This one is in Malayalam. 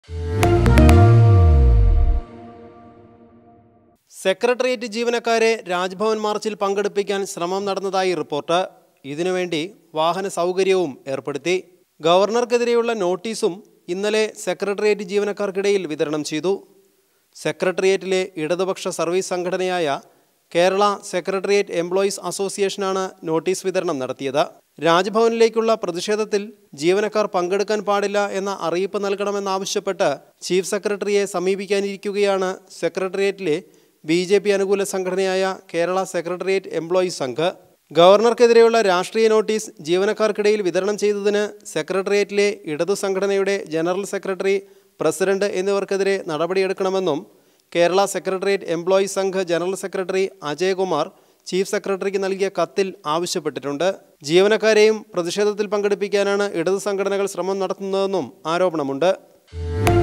സെക്രട്ടേറിയറ്റ് ജീവനക്കാരെ രാജ്ഭവൻ മാർച്ചിൽ പങ്കെടുപ്പിക്കാൻ ശ്രമം നടന്നതായി റിപ്പോർട്ട് ഇതിനുവേണ്ടി വാഹന സൗകര്യവും ഏർപ്പെടുത്തി ഗവർണർക്കെതിരെയുള്ള നോട്ടീസും ഇന്നലെ സെക്രട്ടേറിയറ്റ് ജീവനക്കാർക്കിടയിൽ വിതരണം ചെയ്തു സെക്രട്ടേറിയറ്റിലെ ഇടതുപക്ഷ സർവീസ് സംഘടനയായ കേരള സെക്രട്ടേറിയറ്റ് എംപ്ലോയീസ് അസോസിയേഷനാണ് നോട്ടീസ് വിതരണം നടത്തിയത് രാജ്ഭവനിലേക്കുള്ള പ്രതിഷേധത്തിൽ ജീവനക്കാർ പങ്കെടുക്കാൻ പാടില്ല എന്ന അറിയിപ്പ് നൽകണമെന്നാവശ്യപ്പെട്ട് ചീഫ് സെക്രട്ടറിയെ സമീപിക്കാനിരിക്കുകയാണ് സെക്രട്ടേറിയറ്റിലെ ബി ജെ പി അനുകൂല സംഘടനയായ കേരള സെക്രട്ടേറിയറ്റ് എംപ്ലോയീസ് സംഘ് ഗവർണർക്കെതിരെയുള്ള രാഷ്ട്രീയ നോട്ടീസ് ജീവനക്കാർക്കിടയിൽ വിതരണം ചെയ്തതിന് സെക്രട്ടേറിയറ്റിലെ ഇടതു സംഘടനയുടെ ജനറൽ സെക്രട്ടറി പ്രസിഡന്റ് എന്നിവർക്കെതിരെ നടപടിയെടുക്കണമെന്നും Kerala secretariat employees Sangh general secretary Ajayakumar chief സെക്രട്ടറിക്ക് നൽകിയ കത്തിൽ ആവശ്യപ്പെട്ടിട്ടുണ്ട് ജീവനക്കാരെയും പ്രതിഷേധത്തിൽ പങ്കെടുപ്പിക്കാനാണ് ഇടതു സംഘടനകൾ ശ്രമം നടത്തുന്നതെന്നും ആരോപണമുണ്ട്